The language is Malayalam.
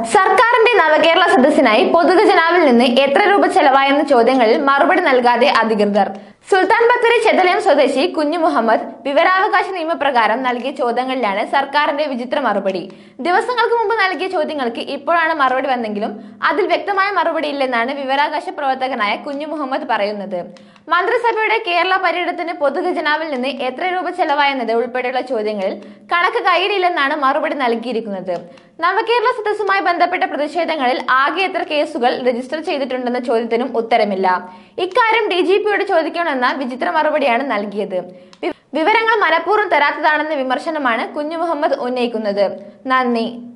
സർക്കാരിന്റെ നവകേരള സദസ്സിനായി പൊതുഖജനാവിൽ നിന്ന് എത്ര രൂപ ചെലവായെന്ന ചോദ്യങ്ങളിൽ മറുപടി നൽകാതെ അധികൃതർ സുൽത്താൻ ബത്തേരി ചെതലയം സ്വദേശി കുഞ്ഞു മുഹമ്മദ് വിവരാവകാശ നിയമപ്രകാരം നൽകിയ ചോദ്യങ്ങളിലാണ് സർക്കാരിന്റെ വിചിത്ര മറുപടി ദിവസങ്ങൾക്ക് മുമ്പ് നൽകിയ ചോദ്യങ്ങൾക്ക് ഇപ്പോഴാണ് മറുപടി വന്നെങ്കിലും അതിൽ വ്യക്തമായ മറുപടി ഇല്ലെന്നാണ് വിവരാവകാശ പ്രവർത്തകനായ കുഞ്ഞു മുഹമ്മദ് പറയുന്നത് മന്ത്രിസഭയുടെ കേരള പര്യടനത്തിന് പൊതുഖജനാവിൽ നിന്ന് എത്ര രൂപ ചെലവായെന്നത് ഉൾപ്പെടെയുള്ള ചോദ്യങ്ങളിൽ കണക്ക് കൈയിലില്ലെന്നാണ് മറുപടി നൽകിയിരിക്കുന്നത് നവകേരള സദസ്സുമായി ബന്ധപ്പെട്ട പ്രതിഷേധങ്ങളിൽ ആകെ എത്ര കേസുകൾ രജിസ്റ്റർ ചെയ്തിട്ടുണ്ടെന്ന ചോദ്യത്തിനും ഉത്തരമില്ല ഇക്കാര്യം ഡി ജി പിയോട് ചോദിക്കണമെന്ന വിചിത്ര മറുപടിയാണ് നൽകിയത് വി- വിവരങ്ങൾ മനഃപൂർവ്വം തരാത്തതാണെന്ന വിമർശനമാണ് കുഞ്ഞു മുഹമ്മദ് ഉന്നയിക്കുന്നത് നന്ദി